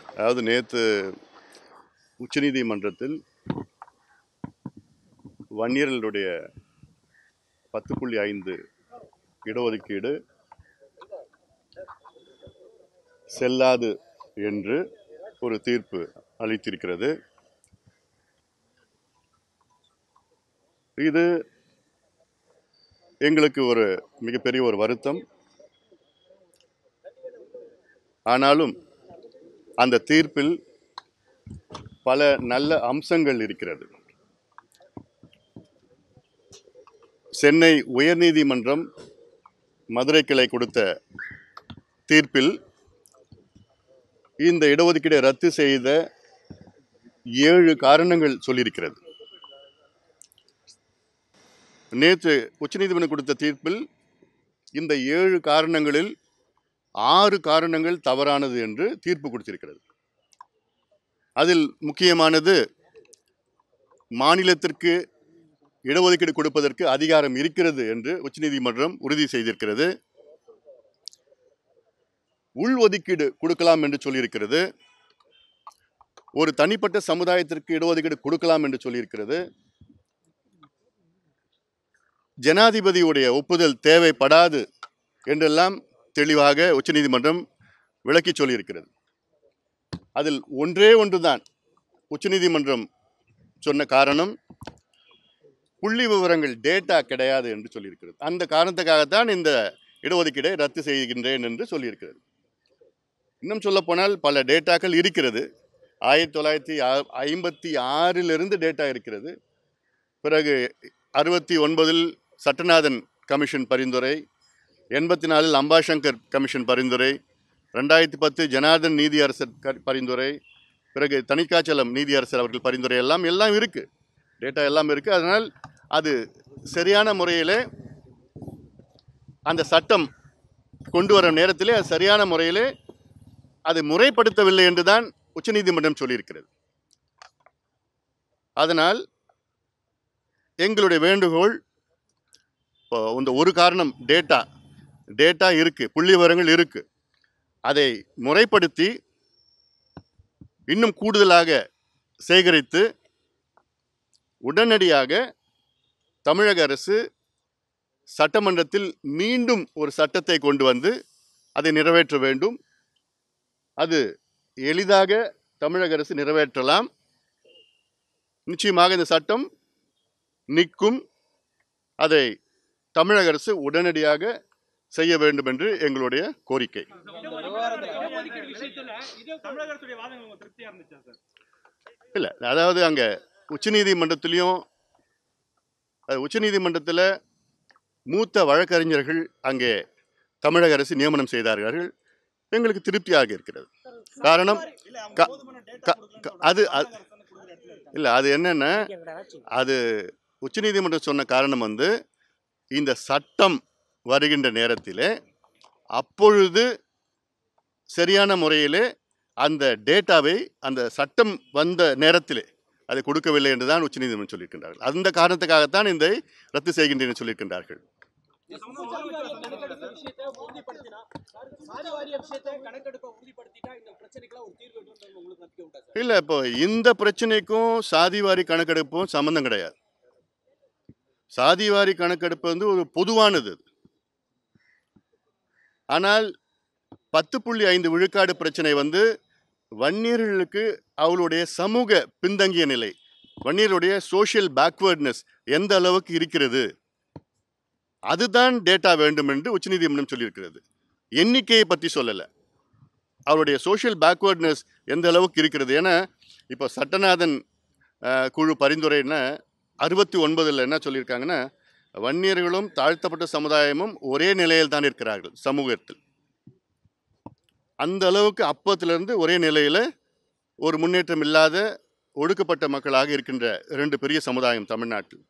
அதாவது நேற்று உச்சநீதிமன்றத்தில் வன்னியர்களுடைய பத்து புள்ளி ஐந்து இடஒதுக்கீடு செல்லாது என்று ஒரு தீர்ப்பு அளித்திருக்கிறது இது எங்களுக்கு ஒரு மிகப்பெரிய ஒரு வருத்தம் ஆனாலும் அந்த தீர்ப்பில் பல நல்ல அம்சங்கள் இருக்கிறது சென்னை உயர்நீதிமன்றம் மதுரை கிளை கொடுத்த தீர்ப்பில் இந்த இடஒதுக்கீடை ரத்து செய்த ஏழு காரணங்கள் சொல்லியிருக்கிறது நேற்று உச்சநீதிமன்றம் கொடுத்த தீர்ப்பில் இந்த ஏழு காரணங்களில் ஆறு காரணங்கள் தவறானது என்று தீர்ப்பு கொடுத்திருக்கிறது அதில் முக்கியமானது மாநிலத்திற்கு இடஒதுக்கீடு கொடுப்பதற்கு அதிகாரம் இருக்கிறது என்று உச்சநீதிமன்றம் உறுதி செய்திருக்கிறது உள்ஒதுக்கீடு கொடுக்கலாம் என்று சொல்லியிருக்கிறது ஒரு தனிப்பட்ட சமுதாயத்திற்கு இடஒதுக்கீடு கொடுக்கலாம் என்று சொல்லியிருக்கிறது ஜனாதிபதியுடைய ஒப்புதல் தேவைப்படாது என்றெல்லாம் தெளிவாக உச்சநீதிமன்றம் விளக்கி சொல்லியிருக்கிறது அதில் ஒன்றே ஒன்றுதான் உச்சநீதிமன்றம் சொன்ன காரணம் புள்ளி விவரங்கள் டேட்டா கிடையாது என்று சொல்லியிருக்கிறது அந்த காரணத்துக்காகத்தான் இந்த இடஒதுக்கீடை ரத்து செய்கின்றேன் என்று சொல்லியிருக்கிறது இன்னும் சொல்லப்போனால் பல டேட்டாக்கள் இருக்கிறது ஆயிரத்தி தொள்ளாயிரத்தி ஐம்பத்தி ஆறிலிருந்து டேட்டா இருக்கிறது பிறகு அறுபத்தி ஒன்பதில் சட்டநாதன் கமிஷன் பரிந்துரை எண்பத்தி நாலில் அம்பாசங்கர் கமிஷன் பரிந்துரை ரெண்டாயிரத்தி பத்து ஜனார்தன் நீதியரசர் க- பரிந்துரை பிறகு தணிக்காச்சலம் நீதியரசர் அவர்கள் பரிந்துரை எல்லாம் எல்லாம் இருக்குது டேட்டா எல்லாம் இருக்குது அதனால் அது சரியான முறையில் அந்த சட்டம் கொண்டு வர நேரத்திலே அது சரியான முறையிலே அது முறைப்படுத்தவில்லை என்று தான் உச்சநீதிமன்றம் சொல்லியிருக்கிறது அதனால் எங்களுடைய வேண்டுகோள் இப்போ இந்த ஒரு காரணம் டேட்டா டேட்டா இருக்குது புள்ளி விவரங்கள் இருக்குது அதை முறைப்படுத்தி இன்னும் கூடுதலாக சேகரித்து உடனடியாக தமிழக அரசு சட்டமன்றத்தில் மீண்டும் ஒரு சட்டத்தை கொண்டு வந்து அதை நிறைவேற்ற வேண்டும் அது எளிதாக தமிழக அரசு நிறைவேற்றலாம் நிச்சயமாக இந்த சட்டம் நிற்கும் அதை தமிழக அரசு உடனடியாக செய்ய வேண்டும் என்று எங்களுடைய கோரிக்கை இடஒதுக்கீடு விஷயத்துல தமிழக அரசுடைய வாதங்கள் உங்களுக்கு திருப்தியா இருந்துச்சா சார் இல்லை அதாவது அங்கே உச்சநீதிமன்றத்திலையும் அது உச்சநீதிமன்றத்தில் மூத்த வழக்கறிஞர்கள் அங்கே தமிழக அரசு நியமனம் செய்தார்கள் எங்களுக்கு திருப்தியாக இருக்கிறது காரணம் க- க- க- அது அது- இல்லை அது என்னென்னா அது உச்சநீதிமன்றம் சொன்ன காரணம் வந்து இந்த சட்டம் வருகின்ற நேரத்திலே அப்பொழுது சரியான முறையிலே அந்த டேட்டாவை அந்த சட்டம் வந்த நேரத்திலே அதை கொடுக்கவில்லை என்று தான் உச்சநீதிமன்றம் சொல்லியிருக்கின்றார்கள் அந்த காரணத்துக்காகத்தான் இந்த ரத்து செய்கின்றேன் என்று சொல்லியிருக்கின்றார்கள் சாதிவாரிய விஷயத்தை கணக்கெடுப்பை உறுதிப்படுத்திட்டா இந்த பிரச்சனைக்கெல்லாம் ஒரு தீர்வு வேண்டும் உங்களுக்கு நம்பிக்கை உண்டா சார் இல்லை இப்போ இந்த பிரச்சனைக்கும் சாதிவாரி கணக்கெடுப்பும் சம்மந்தம் கிடையாது சாதிவாரி கணக்கெடுப்பு வந்து ஒரு பொதுவானது அது. ஆனால் பத்து புள்ளி ஐந்து விழுக்காடு பிரச்சனை வந்து வன்னியர்களுக்கு அவளுடைய சமூக பின்தங்கிய நிலை வன்னியருடைய சோஷியல் பேக்வேர்ட்னஸ் எந்த அளவுக்கு இருக்கிறது அதுதான் டேட்டா வேண்டும் என்று உச்சநீதிமன்றம் சொல்லியிருக்கிறது எண்ணிக்கையை பற்றி சொல்லலை அவருடைய சோஷியல் பேக்வேர்ட்னஸ் எந்த அளவுக்கு இருக்கிறது ஏன்னா இப்போ சட்டநாதன் அஹ், குழு பரிந்துரைன்னா அறுபத்தி ஒன்பதில் என்ன சொல்லியிருக்காங்கன்னா வன்னியர்களும் தாழ்த்தப்பட்ட சமுதாயமும் ஒரே நிலையில் தான் இருக்கிறார்கள் சமூகத்தில் அந்த அளவுக்கு அப்பத்திலிருந்து ஒரே நிலையில் ஒரு முன்னேற்றம் இல்லாத ஒடுக்கப்பட்ட மக்களாக இருக்கின்ற இரண்டு பெரிய சமுதாயம் தமிழ்நாட்டில்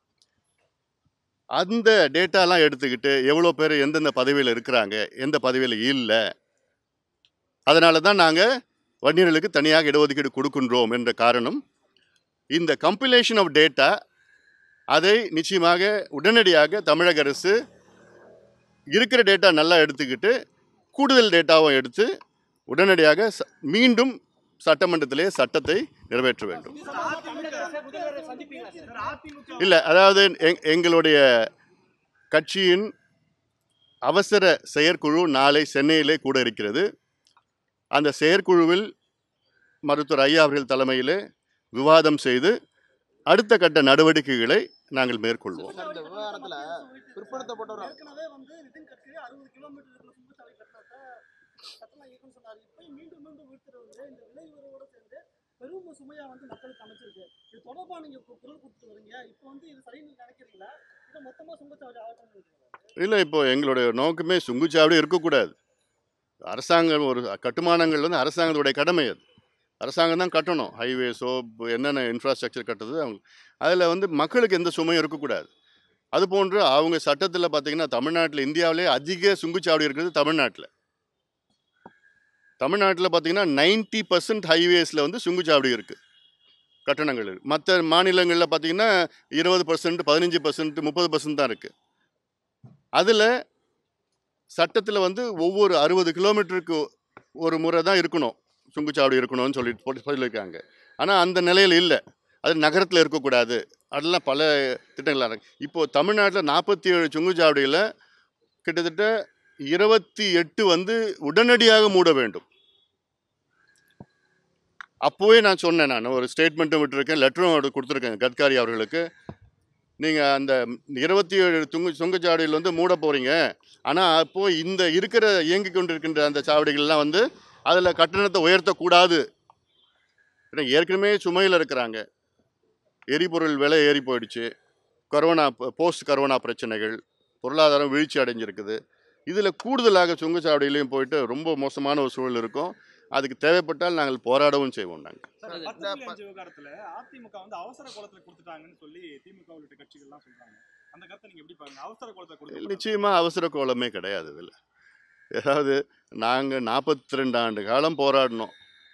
அந்த டேட்டாலாம் எடுத்துக்கிட்டு எவ்வளோ பேர் எந்தெந்த பதவியில் இருக்கிறாங்க எந்த பதவியில் இல்லை அதனால தான் நாங்கள் வன்னியர்களுக்கு தனியாக இடஒதுக்கீடு கொடுக்கின்றோம் என்ற காரணம் இந்த கம்பிலேஷன் ஆஃப் டேட்டா அதை நிச்சயமாக உடனடியாக தமிழக அரசு இருக்கிற டேட்டா நல்லா எடுத்துக்கிட்டு கூடுதல் டேட்டாவும் எடுத்து உடனடியாக ச- மீண்டும் சட்டமன்றத்திலே சட்டத்தை நிறைவேற்ற வேண்டும் இது சம்பந்தமா தமிழக அரசை முதல்வரை சந்திப்பீங்களா சார்? சார் அதிமுக இல்லை அதாவது எங் எங்களுடைய கட்சியின் அவசர செயற்குழு நாளை சென்னையிலே கூட இருக்கிறது அந்த செயற்குழுவில் மருத்துவர் ஐயா அவர்கள் தலைமையிலே விவாதம் செய்து அடுத்த கட்ட நடவடிக்கைகளை நாங்கள் மேற்கொள்வோம் சார், இந்த விவகாரத்துல பிற்படுத்தப்பட்டவர் ஏற்கனவே வந்து நிதின் கட்கரி அறுபது கிலோமீட்டர் இருக்கிற சுங்கச்சாலை கட்டணத்தை கட்டணம் இயக்குன்னு சொன்னார் இப்போ மீண்டும் மீண்டும் விழுத்துறது வந்து இந்த விலை உயர்வோட சேர்ந்து பெரும் சுமையா வந்து மக்களுக்கு அமைச்சிருக்கு இது தொடர்பா நீங்க கு- குரல் கொடுத்துட்டு வரீங்க இப்போ வந்து இது சரின்னு நினைக்கிறீங்களா இதை மொத்தமா சுங்கச்சாவடி ஆகணும்னு நினைக்கிறீங்களா இல்லை இப்போ எங்களுடைய நோக்கமே சுங்குச்சாவடி இருக்கக்கூடாது அரசாங்கம் ஒரு கட்டுமானங்கள் வந்து அரசாங்கத்துடைய கடமை அது அரசாங்கம் தான் கட்டணும் ஹைவேஸோ என்னென்ன இன்ஃப்ராஸ்ட்ரக்சர் கட்டுறது அவங்க அதில் வந்து மக்களுக்கு எந்த சுமையும் இருக்கக்கூடாது அது போன்று அவங்க சட்டத்தில் பார்த்தீங்கன்னா தமிழ்நாட்டில் இந்தியாவிலே அதிக சுங்குச்சாவடி இருக்கிறது தமிழ்நாட்டில் தமிழ்நாட்டில் பார்த்தீங்கன்னா நைன்ட்டி பர்சன்ட் ஹைவேஸில் வந்து சுங்குச்சாவடி இருக்குது கட்டணங்கள் இருக்குது மற்ற மாநிலங்களில் பார்த்தீங்கன்னா இருபது பர்சன்ட் பதினஞ்சு பர்சன்ட் முப்பது பர்சன்ட் தான் இருக்குது அதில் சட்டத்தில் வந்து ஒவ்வொரு அறுபது கிலோமீட்டருக்கு ஒரு முறை தான் இருக்கணும் சுங்குச்சாவடி இருக்கணும்னு சொல்லிட்டு போட்டு சொல்லியிருக்காங்க ஆனால் அந்த நிலையில் இல்லை அது நகரத்தில் இருக்கக்கூடாது அதெல்லாம் பல திட்டங்களாக இருக்கு இப்போது தமிழ்நாட்டில் நாற்பத்தி ஏழு சுங்குச்சாவடியில் கிட்டத்தட்ட இருபத்தி எட்டு வந்து உடனடியாக மூட வேண்டும் அப்போவே நான் சொன்னேன் நான் ஒரு ஸ்டேட்மெண்ட்டும் விட்டுருக்கேன் லெட்டரும் கொடுத்துருக்கேன் கட்காரி அவர்களுக்கு நீங்கள் அந்த இருபத்தி ஏழு துங்கு சுங்கச்சாவடியில் வந்து மூட போகிறீங்க ஆனால் அப்போது இந்த இருக்கிற இயங்கி கொண்டிருக்கின்ற அந்த சாவடிகள்லாம் வந்து அதில் கட்டணத்தை உயர்த்தக்கூடாது ஏன்னா ஏற்கனவே சுமையில் இருக்கிறாங்க எரிபொருள் விலை ஏறி போயிடுச்சு கரோனா போஸ்ட் கரோனா பிரச்சனைகள் பொருளாதாரம் வீழ்ச்சி அடைஞ்சிருக்குது இதில் கூடுதலாக சுங்கச்சாவடியிலையும் போயிட்டு ரொம்ப மோசமான ஒரு சூழல் இருக்கும் அதுக்கு தேவைப்பட்டால் நாங்கள் போராடவும் செய்வோம் நாங்கள் சார் இந்த பத்து புள்ளி ப- அஞ்சு விவகாரத்துல அதிமுக வந்து அவசர கோலத்துல கொடுத்துட்டாங்கன்னு சொல்லி திமுக உள்ளிட்ட கட்சிகள் எல்லாம் சொல்றாங்க அந்த கருத்தை நீங்க எப்படி பாருங்க அவசர கோலத்துல கொடுத்து நிச்சயமாக அவசர கோலமே கிடையாது இதில் ஏதாவது நாங்கள் நாற்பத்தி ரெண்டு ஆண்டு காலம் போராடினோம்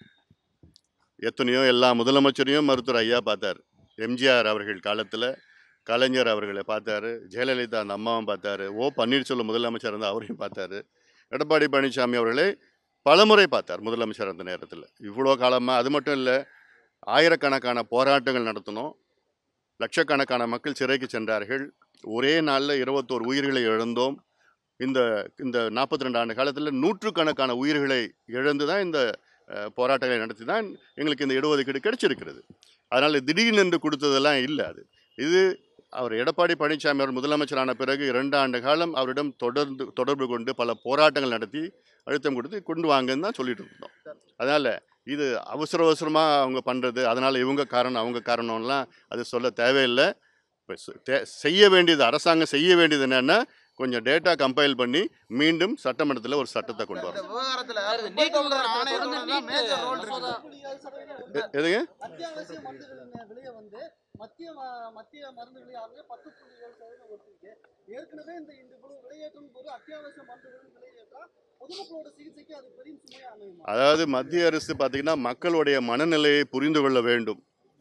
எத்தனையோ எல்லா முதலமைச்சரையும் மருத்துவர் ஐயா பார்த்தார் எம்ஜிஆர் அவர்கள் காலத்தில் கலைஞர் அவர்களை பார்த்தாரு ஜெயலலிதா அந்த அம்மாவும் பார்த்தாரு ஓ பன்னீர்செல்வம் முதலமைச்சர் இருந்தால் அவரையும் பார்த்தாரு எடப்பாடி பழனிசாமி அவர்களை பலமுறை பார்த்தார் முதலமைச்சர் அந்த நேரத்தில் இவ்வளோ காலமாக அது மட்டும் இல்லை ஆயிரக்கணக்கான போராட்டங்கள் நடத்தினோம் லட்சக்கணக்கான மக்கள் சிறைக்கு சென்றார்கள் ஒரே நாளில் இருபத்தோரு உயிர்களை இழந்தோம் இந்த இந்த நாற்பத்தி ரெண்டு ஆண்டு காலத்தில் நூற்றுக்கணக்கான உயிர்களை இழந்து தான் இந்த அஹ், போராட்டங்களை நடத்தி தான் எங்களுக்கு இந்த இடஒதுக்கீடு கிடைச்சிருக்கிறது அதனால் திடீர்னு என்று கொடுத்ததெல்லாம் இல்லை அது இது அவர் எடப்பாடி பழனிசாமி அவர் முதலமைச்சரான பிறகு இரண்டு ஆண்டு காலம் அவரிடம் தொடர்ந்து தொடர்பு கொண்டு பல போராட்டங்கள் நடத்தி அழுத்தம் கொடுத்து கொண்டு வாங்கன்னு தான் சொல்லிட்டு இருந்தோம் அதனால் இது அவசர அவசரமாக அவங்க பண்ணுறது அதனால் இவங்க காரணம் அவங்க காரணம்லாம் அது சொல்ல தேவையில்லை இப்போ செ- தே- செய்ய வேண்டியது அரசாங்கம் செய்ய வேண்டியது என்னென்னா கொஞ்சம் டேட்டா கம்பைல் பண்ணி மீண்டும் சட்டமன்றத்தில் ஒரு சட்டத்தை கொண்டு இந்த வரணும் விவகாரத்துல சார், இந்த நீட் பிற்படுத்தப்பட்டவர் விவகாரத்தை ஆணையத்தோட தொடர்ந்து தான் நீட் major role இருக்கு. மசோதா புள்ளி ஏழு சதவீதம் எ- வந்து எதுங்க அத்தியாவசிய மருந்துகளின் விலையை வந்து மத்திய ம- மத்திய மருந்து விலையானது பத்து புள்ளி ஏழு சதவீதம் ஒட்டிருக்கு ஏற்கனவே இந்த இந்த இவ்வளவு விலையேற்றம் போது அத்தியாவசிய மருந்துகளின் விலையேற்றா பொதுமக்களோட சிகிச்சைக்கு அது பெரிய சுமையா அமையுமா அதாவது மத்திய அரசு பார்த்திங்கன்னா மக்களுடைய மனநிலையை புரிந்து கொள்ள வேண்டும்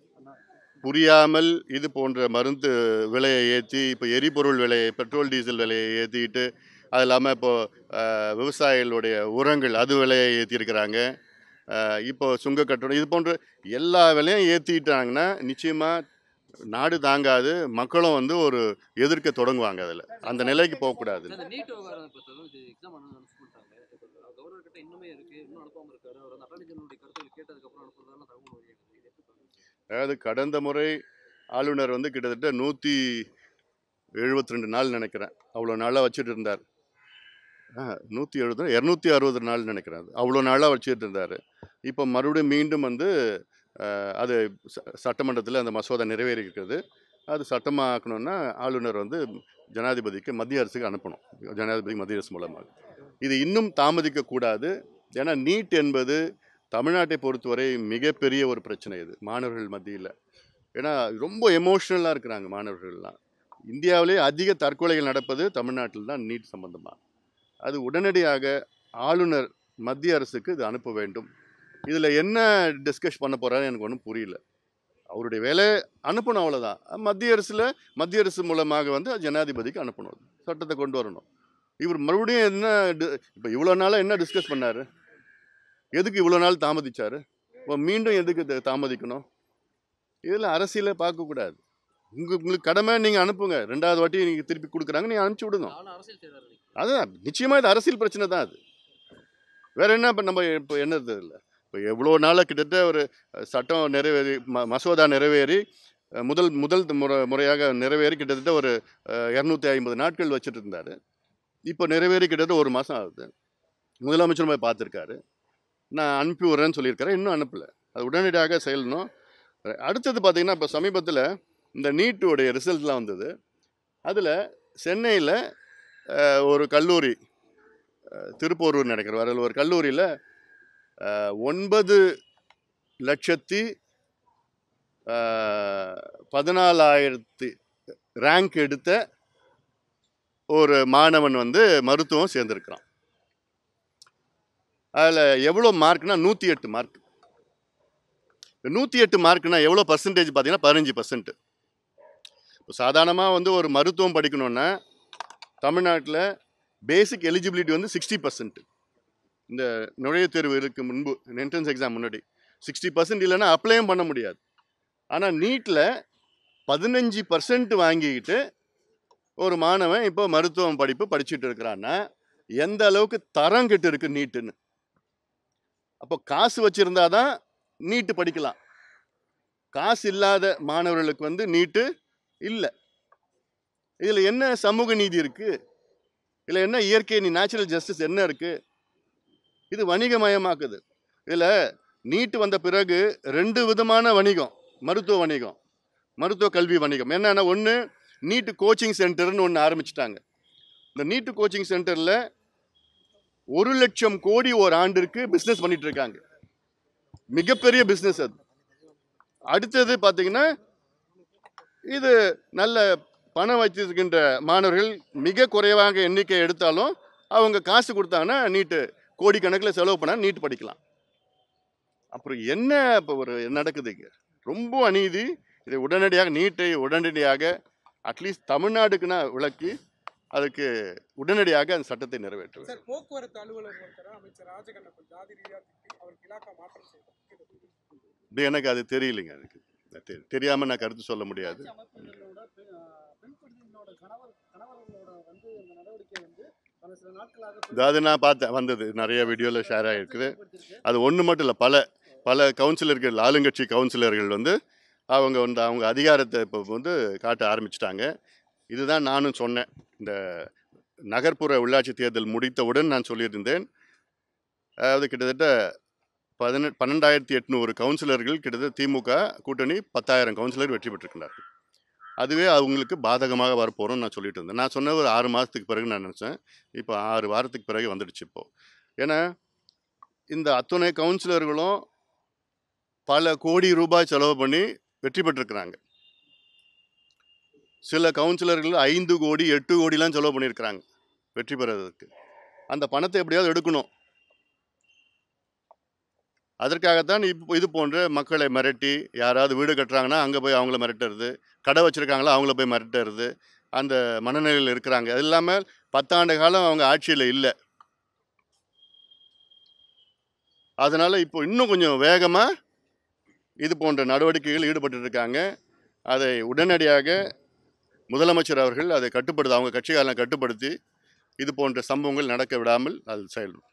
புரியாமல் இது போன்ற மருந்து விலையை ஏற்றி இப்போ எரிபொருள் விலையை பெட்ரோல் டீசல் விலையை ஏற்றிட்டு அது இல்லாமல் இப்போது விவசாயிகளுடைய உரங்கள் அது விலையை ஏற்றிருக்கிறாங்க இப்போ சுங்க கட்டணம் இது போன்ற எல்லா விலையும் ஏற்றிட்டாங்கன்னா நிச்சயமாக நாடு தாங்காது மக்களும் வந்து ஒரு எதிர்க்க தொடங்குவாங்க அதில் அந்த நிலைக்கு போகக்கூடாது சார், இந்த நீட் விவகாரம் இப்போ தொடர்ந்து எக்ஸாம் அனௌன்ஸ் பண்ணிட்டாங்க இப்போ கவர்னர் கிட்ட இன்னுமே இருக்கு இன்னும் அனுப்பாம இருக்காரு அவர் அந்த அட்டார்னி ஜெனரலுடைய கருத்துக்கள் கேட்டதுக்கு அப்புறம் அனுப்புறதால தகவல் வெளியாகுது இது எப்படி பாக்குறீங்க? அதாவது கடந்த முறை ஆளுநர் வந்து கிட்டத்தட்ட நூற்றி எழுபத்தி ரெண்டு நாள் நினைக்கிறேன் அவ்வளோ நாளாக வச்சுட்டு இருந்தார் நூற்றி எழுபது இரநூத்தி அறுபது நாள் நினைக்கிறேன் அது அவ்வளோ நாளாக வச்சுட்டு இருந்தார் இப்போ மறுபடியும் மீண்டும் வந்து அஹ், அது சட்டமன்றத்தில் அந்த மசோதா நிறைவேறி இருக்கிறது அது சட்டமாக்கணும்னா ஆளுநர் வந்து ஜனாதிபதிக்கு மத்திய அரசுக்கு அனுப்பணும் ஜனாதிபதி மத்திய அரசு மூலமாக இது இன்னும் தாமதிக்கக்கூடாது ஏன்னா நீட் என்பது தமிழ்நாட்டை பொறுத்தவரை மிகப்பெரிய ஒரு பிரச்சனை இது மாணவர்கள் மத்தியில் ஏன்னா ரொம்ப எமோஷ்னலாக இருக்கிறாங்க மாணவர்கள்லாம் இந்தியாவிலே அதிக தற்கொலைகள் நடப்பது தமிழ்நாட்டில் தான் நீட் சம்பந்தமாக அது உடனடியாக ஆளுநர் மத்திய அரசுக்கு இது அனுப்ப வேண்டும் இதில் என்ன டிஸ்கஸ் பண்ண போகிறாரு எனக்கு ஒன்றும் புரியல அவருடைய வேலை அனுப்பணும் அவ்வளோதான் மத்திய அரசில் மத்திய அரசு மூலமாக வந்து அது ஜனாதிபதிக்கு அனுப்பணும் அது. சட்டத்தை கொண்டு வரணும் இவர் மறுபடியும் என்ன இப்போ இவ்வளோ நாளாக என்ன டிஸ்கஸ் பண்ணார் எதுக்கு இவ்வளோ நாள் தாமதிச்சார் இப்போ மீண்டும் எதுக்கு த- தாமதிக்கணும் இதில் அரசியலை பார்க்கக்கூடாது உங்க உங்களுக்கு கடமை நீங்கள் அனுப்புங்க ரெண்டாவது வாட்டி நீங்கள் திருப்பி கொடுக்குறாங்க நீங்கள் அனுப்பிச்சி விடுங்க ஆனா அரசியல் செய்யறாரு இன்னைக்கு. அதுதான் நிச்சயமாக இது அரசியல் பிரச்சனை தான் அது வேற என்ன இப்போ நம்ம இப்போ என்னது இல்லை இப்போ எவ்வளோ நாளாக கிட்டத்தட்ட ஒரு அஹ், சட்டம் நிறைவேறி ம மசோதா நிறைவேறி அஹ், முதல் முதல் முறை முறையாக நிறைவேறி கிட்டத்தட்ட ஒரு இரநூத்தி ஐம்பது நாட்கள் வச்சுட்டு இருந்தார் இப்போ நிறைவேறி கிட்டத்தட்ட ஒரு மாதம் ஆகுது முதலமைச்சர் போய் பார்த்துருக்காரு நான் அனுப்பி விட்றேன்னு சொல்லியிருக்காரு இன்னும் அனுப்பலை அது உடனடியாக செயலணும் அடுத்தது பார்த்தீங்கன்னா இப்போ சமீபத்தில் இந்த நீட்டுடைய ரிசல்ட்லாம் வந்தது அதில் சென்னையில் அஹ், ஒரு கல்லூரி அஹ், திருப்போரூர் நினைக்கிறேன் அதில் ஒரு கல்லூரியில் ஒன்பது லட்சத்தி அஹ், பதினாலாயிரத்தி ரேங்க் எடுத்த ஒரு மாணவன் வந்து மருத்துவம் சேர்ந்துருக்கிறான் அதில் எவ்வளோ மார்க்னா நூற்றி எட்டு மார்க் நூற்றி எட்டு மார்க்னா எவ்வளோ பர்சன்டேஜ் பார்த்தீங்கன்னா பதினஞ்சு பர்சன்ட் இப்போ சாதாரணமாக வந்து ஒரு மருத்துவம் படிக்கணுன்னா தமிழ்நாட்டில் பேசிக் எலிஜிபிலிட்டி வந்து சிக்ஸ்டி பர்சன்ட் இந்த நுழைவுத் தேர்வு இருக்கு முன்பு என்ட்ரன்ஸ் எக்ஸாம் முன்னாடி சிக்ஸ்டி பர்சன்ட் இல்லைன்னா அப்ளையும் பண்ண முடியாது ஆனால் நீட்டில் பதினஞ்சு பர்சன்ட் வாங்கிக்கிட்டு ஒரு மாணவன் இப்போ மருத்துவம் படிப்பு படிச்சுட்டு இருக்கிறான்னா எந்த அளவுக்கு தரம் கெட்டு இருக்கு நீட்டுன்னு அப்போ காசு வச்சிருந்தா தான் நீட்டு படிக்கலாம் காசு இல்லாத மாணவர்களுக்கு வந்து நீட்டு இல்லை இதில் என்ன சமூக நீதி இருக்கு இதில் என்ன இயற்கை நீ நேச்சுரல் ஜஸ்டிஸ் என்ன இருக்கு இது வணிகமயமாக்குது இதில் நீட்டு வந்த பிறகு ரெண்டு விதமான வணிகம் மருத்துவ வணிகம் மருத்துவ கல்வி வணிகம் என்னன்னா ஒன்று நீட்டு கோச்சிங் சென்டர்னு ஒன்று ஆரம்பிச்சிட்டாங்க இந்த நீட்டு கோச்சிங் சென்டரில் ஒரு லட்சம் கோடி ஒரு ஆண்டிற்கு பிஸ்னஸ் பண்ணிட்டு இருக்காங்க மிகப்பெரிய பிஸ்னஸ் அது அடுத்தது பார்த்தீங்கன்னா இது நல்ல பணம் வைத்திருக்கின்ற மாணவர்கள் மிக குறைவாக எண்ணிக்கை எடுத்தாலும் அவங்க காசு கொடுத்தாங்கன்னா நீட்டு கோடிக்கணக்கில் செலவு பண்ணால் நீட் படிக்கலாம் அப்புறம் என்ன இப்போ ஒரு நடக்குது இங்க ரொம்ப அநீதி இதை உடனடியாக நீட்டை உடனடியாக அட்லீஸ்ட் தமிழ்நாடுக்குன்னா விளக்கி அதுக்கு உடனடியாக அந்த சட்டத்தை நிறைவேற்றுவேன் சார் போக்குவரத்து அலுவலர் ஒருத்தர் அமைச்சர் ராஜகண்ணப்பன் ஜாதி ரீதியா திட்டி அவருக்கு இலாக்கா மாற்றம் செய்தார் இது எனக்கு அது தெரியலைங்க எனக்கு தெ- தெரியாம நான் கருத்து சொல்ல முடியாது உள்ளாட்சி அமைப்புகளோட பெ- ஆஹ் பெண் பிரதிநிதிகளோட கணவர் கணவர்களோட வந்து இந்த நடவடிக்கை வந்து பல சில நாட்களாக பெண் அதாவது நான் பார்த்தேன் வந்தது நிறைய வீடியோவில் ஷேர் ஆகிருக்குது ஏற்படுத்தியிருக்கு. அது ஒன்று மட்டும் இல்லை பல பல கவுன்சிலர்கள் ஆளுங்கட்சி கவுன்சிலர்கள் வந்து அவங்க வந்து அவங்க அதிகாரத்தை இப்போ வந்து காட்ட ஆரம்பிச்சிட்டாங்க இதுதான் நானும் சொன்னேன் இந்த நகர்ப்புற உள்ளாட்சி தேர்தல் முடித்தவுடன் நான் சொல்லியிருந்தேன் அதாவது கிட்டத்தட்ட பதினெட் பன்னெண்டாயிரத்தி எட்நூறு கவுன்சிலர்கள் கிட்டத்தட்ட திமுக கூட்டணி பத்தாயிரம் கவுன்சிலர் வெற்றி பெற்றிருக்கிறார்கள் அதுவே அவங்களுக்கு பாதகமாக வரப்போகிறோம்னு நான் சொல்லிட்டு இருந்தேன் நான் சொன்ன ஒரு ஆறு மாதத்துக்கு பிறகு நான் நினச்சேன் இப்போ ஆறு வாரத்துக்கு பிறகு வந்துடுச்சு இப்போ ஏன்னா இந்த அத்துணை கவுன்சிலர்களும் பல கோடி ரூபாய் செலவு பண்ணி வெற்றி பெற்றிருக்கிறாங்க சில கவுன்சிலர்கள் ஐந்து கோடி எட்டு கோடிலாம் செலவு பண்ணியிருக்கிறாங்க வெற்றி பெறுவதற்கு அந்த பணத்தை எப்படியாவது எடுக்கணும் அதற்காகத்தான் இப்போ இது போன்ற மக்களை மிரட்டி யாராவது வீடு கட்டுறாங்கன்னா அங்கே போய் அவங்கள மிரட்டுறது கடை வச்சுருக்காங்களா அவங்கள போய் மிரட்டுறது அந்த மனநிலையில் இருக்கிறாங்க அது இல்லாமல் பத்தாண்டு காலம் அவங்க ஆட்சியில் இல்லை அதனால் இப்போ இன்னும் கொஞ்சம் வேகமாக இது போன்ற நடவடிக்கைகள் ஈடுபட்டு இருக்காங்க அதை உடனடியாக முதலமைச்சர் அவர்கள் அதை கட்டுப்படுத்த அவங்க கட்சிக்காரனை கட்டுப்படுத்தி இது போன்ற சம்பவங்கள் நடக்க விடாமல் அது செயல்படும்